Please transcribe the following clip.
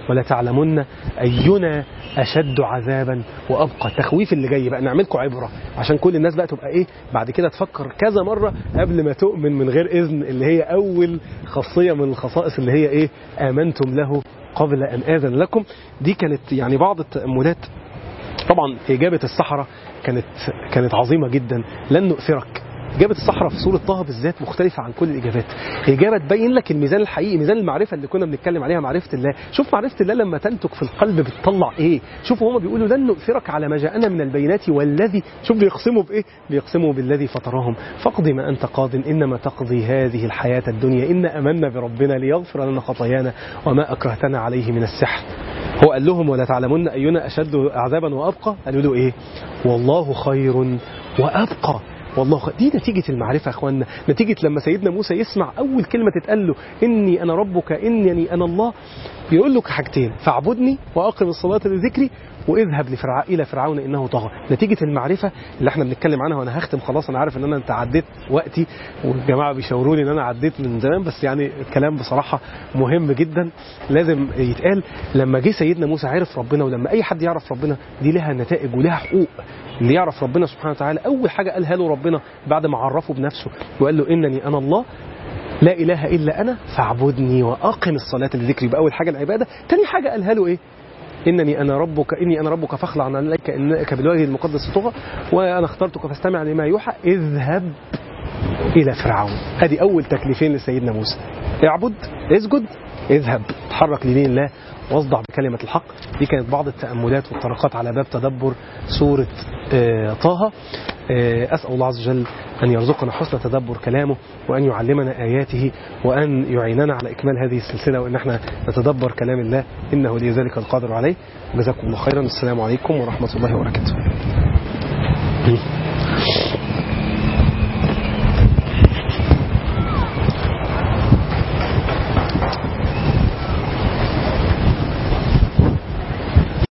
ولا تعلمن أينا أشد عذابا وأبقى التخويف اللي جاي بقى نعملكم عبرة عشان كل الناس بقى تبقى إيه بعد كده تفكر كذا مرة قبل ما تؤمن من غير إذن اللي هي أول خاصية من الخصائص اللي هي إيه آمنتم له قبل أن آذن لكم دي كانت يعني بعض التأملات طبعا إجابة السحرة كانت كانت عظيمة جدا لن نؤثرك إجابة الصحراء في سورة طه بالذات مختلفة عن كل الإجابات إجابة تبين لك الميزان الحقيقي ميزان المعرفة اللي كنا بنتكلم عليها معرفة الله شوف معرفة الله لما تنتج في القلب بتطلع إيه شوفوا هما بيقولوا لن نؤثرك على ما جاءنا من البينات والذي شوف بيقسموا بإيه بيقسموا بالذي فطرهم فاقضي ما أنت قاض إنما تقضي هذه الحياة الدنيا إن أمنا بربنا ليغفر لنا خطايانا وما أكرهتنا عليه من السحر هو قال لهم ولا تعلمون أينا أشد عذابا وأبقى قالوا له إيه والله خير وأبقى والله خ... دي نتيجة المعرفة يا اخوانا نتيجة لما سيدنا موسى يسمع أول كلمة تتقال له إني أنا ربك إنني أنا الله بيقول لك حاجتين فاعبدني وأقم الصلاة لذكري واذهب لفرع... إلى فرعون إنه طغى نتيجة المعرفة اللي احنا بنتكلم عنها وأنا هختم خلاص أنا عارف إن أنا أنت عديت وقتي والجماعة بيشاوروني إن أنا عديت من زمان بس يعني الكلام بصراحة مهم جدا لازم يتقال لما جه سيدنا موسى عرف ربنا ولما أي حد يعرف ربنا دي لها نتائج ولها حقوق اللي يعرف ربنا سبحانه وتعالى أول حاجة قالها له ربنا بعد ما عرفه بنفسه وقال له إنني أنا الله لا إله إلا أنا فاعبدني وأقم الصلاة لذكري بأول حاجة العبادة تاني حاجة قالها له إيه إنني أنا ربك إني أنا ربك فاخلع عن عليك إنك بالوادي المقدس طغى وأنا اخترتك فاستمع لما يوحى اذهب إلى فرعون هذه أول تكليفين لسيدنا موسى اعبد اسجد اذهب تحرك لدين الله واصدع بكلمة الحق دي كانت بعض التأملات والطرقات على باب تدبر سورة آه طه آه أسأل الله عز وجل أن يرزقنا حسن تدبر كلامه وأن يعلمنا آياته وأن يعيننا على إكمال هذه السلسلة وأن احنا نتدبر كلام الله إنه لي ذلك القادر عليه جزاكم الله خيرا السلام عليكم ورحمة الله وبركاته